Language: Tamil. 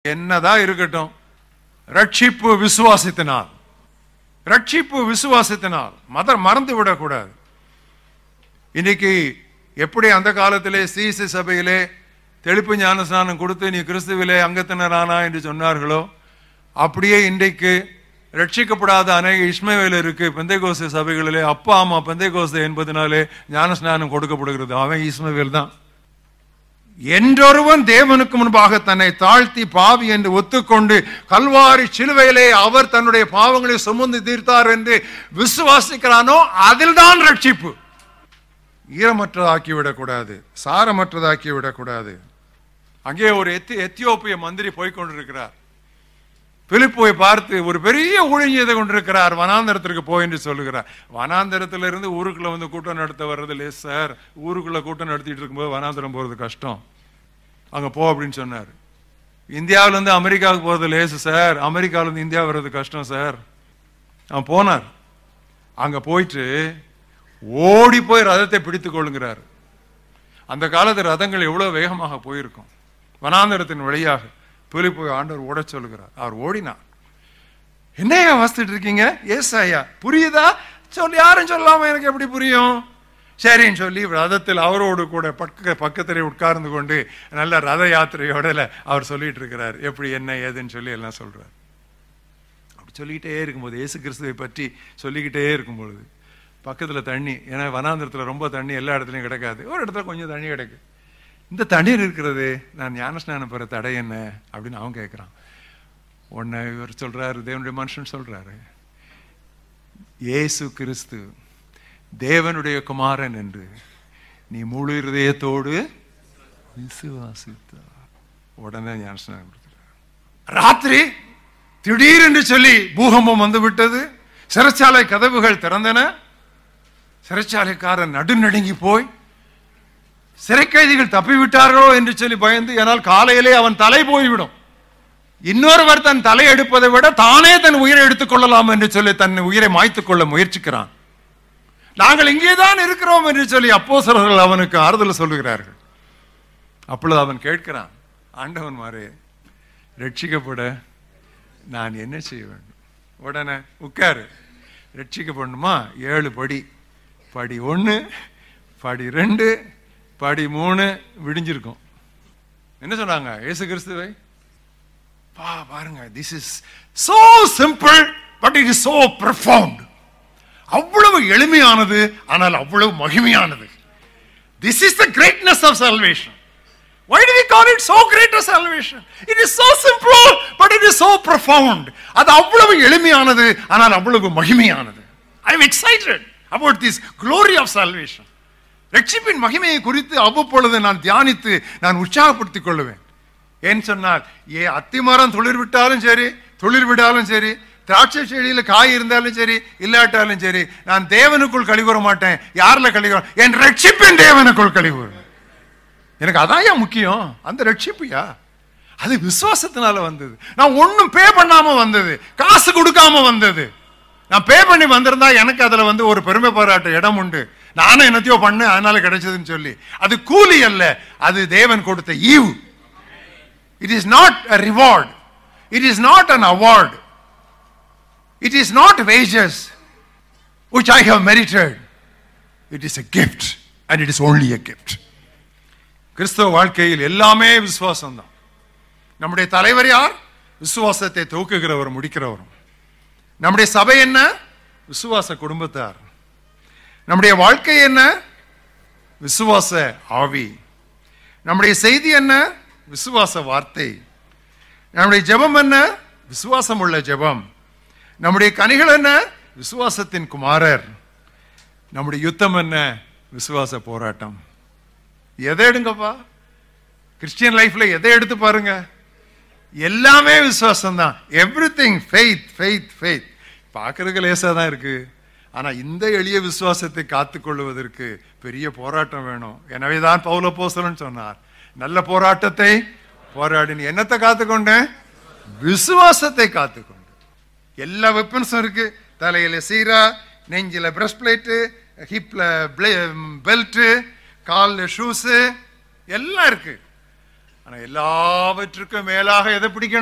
என்னதான் இருக்கட்டும் ரட்சிப்பு விசுவாசத்தினால் ரட்சிப்பு விசுவாசத்தினால் மத மறந்து விடக்கூடாது இன்னைக்கு எப்படி அந்த காலத்திலே சீச சபையிலே தெளிப்பு ஞானஸ்நானம் கொடுத்து நீ கிறிஸ்துவிலே அங்கத்தினரானா என்று சொன்னார்களோ அப்படியே இன்றைக்கு ரட்சிக்கப்படாத அநேக இஸ்மவேலருக்கு பெந்தைகோச சபைகளிலே அப்பா அம்மா பெந்தைகோச என்பதனாலே ஞானஸ்நானம் கொடுக்கப்படுகிறது அவன் இஸ்மவேல் தான் என்றொருவன் தேவனுக்கு முன்பாக தன்னை தாழ்த்தி பாவி என்று ஒத்துக்கொண்டு கல்வாரி சிலுவையிலே அவர் தன்னுடைய பாவங்களை சுமந்து தீர்த்தார் என்று விசுவாசிக்கிறானோ அதில்தான் ரட்சிப்பு ஈரமற்றதாக்கி விடக்கூடாது சாரமற்றதாக்கி விடக்கூடாது அங்கே ஒரு எத்தி எத்தியோப்பிய மந்திரி போய் கொண்டிருக்கிறார் பிலிப்போய் பார்த்து ஒரு பெரிய ஊழியம் செய்து கொண்டிருக்கிறார் வனாந்தரத்திற்கு போய் என்று சொல்லுகிறார் வனாந்தரத்துல இருந்து ஊருக்குள்ள வந்து கூட்டம் நடத்த வர்றது இல்லை சார் ஊருக்குள்ள கூட்டம் நடத்திட்டு இருக்கும்போது வனாந்தரம் போறது கஷ்டம் அங்க போ அப்படின்னு சொன்னார் இந்தியாவுல இருந்து அமெரிக்காவுக்கு போறது லேசு சார் அமெரிக்காவுல இருந்து இந்தியா வர்றது கஷ்டம் சார் அவன் போனார் அங்க போயிட்டு ஓடி போய் ரதத்தை பிடித்துக் கொள்ளுங்கிறார் அந்த காலத்து ரதங்கள் எவ்வளவு வேகமாக போயிருக்கும் வனாந்தரத்தின் வழியாக போய் ஆண்டவர் ஓட சொல்லுகிறார் அவர் ஓடினார் என்னையா வாசிட்டு இருக்கீங்க எஸ் ஐயா புரியுதா சொல்லி யாரும் சொல்லாம எனக்கு எப்படி புரியும் சரின்னு சொல்லி ரதத்தில் அவரோடு கூட பக்க பக்கத்திலே உட்கார்ந்து கொண்டு நல்ல ரத யாத்திரையோட அவர் சொல்லிட்டு இருக்கிறார் எப்படி என்ன ஏதுன்னு சொல்லி எல்லாம் சொல்றார் அப்படி சொல்லிக்கிட்டே இருக்கும்போது இயேசு கிறிஸ்துவை பற்றி சொல்லிக்கிட்டே இருக்கும் பொழுது பக்கத்தில் தண்ணி ஏன்னா வனாந்திரத்தில் ரொம்ப தண்ணி எல்லா இடத்துலையும் கிடைக்காது ஒரு இடத்துல கொஞ்சம் தண்ணி கிடைக்கு இந்த தண்ணீர் இருக்கிறது நான் ஞானஸ்நானம் பெற தடை என்ன அப்படின்னு அவன் கேட்குறான் உன்னை இவர் சொல்றாரு தேவனுடைய மனுஷன் சொல்றாரு இயேசு கிறிஸ்து தேவனுடைய குமாரன் என்று நீ முழு இருதயத்தோடு விசுவாசித்தார் உடனே ஞானஸ்நானம் கொடுத்துட்டார் ராத்திரி திடீரென்று சொல்லி பூகம்பம் வந்து விட்டது சிறைச்சாலை கதவுகள் திறந்தன சிறைச்சாலைக்காரன் நடுநடுங்கி போய் சிறை கைதிகள் தப்பிவிட்டார்களோ என்று சொல்லி பயந்து ஏனால் காலையிலே அவன் தலை போய்விடும் இன்னொருவர் தன் தலை எடுப்பதை விட தானே தன் உயிரை எடுத்துக் கொள்ளலாம் என்று சொல்லி தன் உயிரை மாய்த்துக் கொள்ள முயற்சிக்கிறான் நாங்கள் இங்கேதான் இருக்கிறோம் என்று சொல்லி அப்போசர்கள் அவனுக்கு ஆறுதல் சொல்லுகிறார்கள் அப்பொழுது அவன் கேட்கிறான் ஆண்டவன் மாறே ரட்சிக்கப்பட நான் என்ன செய்ய வேண்டும் உடனே உட்காரு ரட்சிக்கப்படணுமா ஏழு படி படி ஒன்று படி ரெண்டு படி மூணு விடிஞ்சிருக்கும் என்ன சொன்னாங்க இயேசு கிறிஸ்துவை பா பாருங்க this is so simple but it is so profound அவ்வளவு எளிமையானது ஆனால் அவ்வளவு மகிமையானது this is the greatness of salvation Why do we call it so great a salvation? It is so simple, but it is so profound. அது அவ்வளவு எளிமையானது ஆனால் அவ்வளவு மகிமையானது I am excited about this glory of salvation ரட்சிப்பின் மகிமையை குறித்து அவ்வப்பொழுது நான் தியானித்து நான் உற்சாகப்படுத்திக் கொள்ளுவேன் ஏன் சொன்னால் ஏ அத்திமரம் துளிர் விட்டாலும் சரி துளிர் விடாலும் சரி திராட்சை செடியில காய் இருந்தாலும் சரி இல்லாட்டாலும் சரி நான் தேவனுக்குள் கழிவுற மாட்டேன் யாரில் கழிவுற என் ரட்சிப்பின் தேவனுக்குள் கழிவுறேன் எனக்கு அதான் முக்கியம் அந்த ரட்சிப்புயா அது விசுவாசத்தினால வந்தது நான் ஒன்றும் பே பண்ணாம வந்தது காசு கொடுக்காம வந்தது நான் பே பண்ணி வந்திருந்தா எனக்கு அதுல வந்து ஒரு பெருமை பாராட்ட இடம் உண்டு நானும் என்னத்தையோ பண்ணேன் அதனால கிடைச்சதுன்னு சொல்லி அது கூலி அல்ல அது தேவன் கொடுத்த ஈவு it is not a reward it is not an award it is not wages which I have merited it is a gift and it is only a gift கிறிஸ்தவ வாழ்க்கையில் எல்லாமே விசுவாசம் தான் நம்முடைய தலைவர் யார் விசுவாசத்தை தூக்குகிறவர் முடிக்கிறவரும் நம்முடைய சபை என்ன விசுவாச குடும்பத்தார் நம்முடைய வாழ்க்கை என்ன விசுவாச ஆவி நம்முடைய செய்தி என்ன விசுவாச வார்த்தை நம்முடைய ஜெபம் என்ன விசுவாசம் உள்ள ஜெபம் நம்முடைய கனிகள் என்ன விசுவாசத்தின் குமாரர் நம்முடைய யுத்தம் என்ன விசுவாச போராட்டம் எதை எடுங்கப்பா கிறிஸ்டியன் லைஃப்ல எதை எடுத்து பாருங்க எல்லாமே விசுவாசம் தான் everything faith faith faith பார்க்கறதுக்கு லேசாக தான் இருக்கு ஆனா இந்த எளிய விசுவாசத்தை காத்துக்கொள்வதற்கு பெரிய போராட்டம் வேணும் எனவே தான் பௌல போசலன் சொன்னார் நல்ல போராட்டத்தை போராடி நீ என்னத்தை காத்துக்கொண்டேன் விசுவாசத்தை காத்துக்கொண்டு எல்லா வெப்பன்ஸும் இருக்கு தலையில சீரா நெஞ்சில பிரஸ்ட் பிளேட்டு ஹிப்ல பெல்ட்டு காலில் ஷூஸு எல்லாம் இருக்கு ஆனா எல்லாவற்றுக்கும் மேலாக எதை பிடிக்கணும்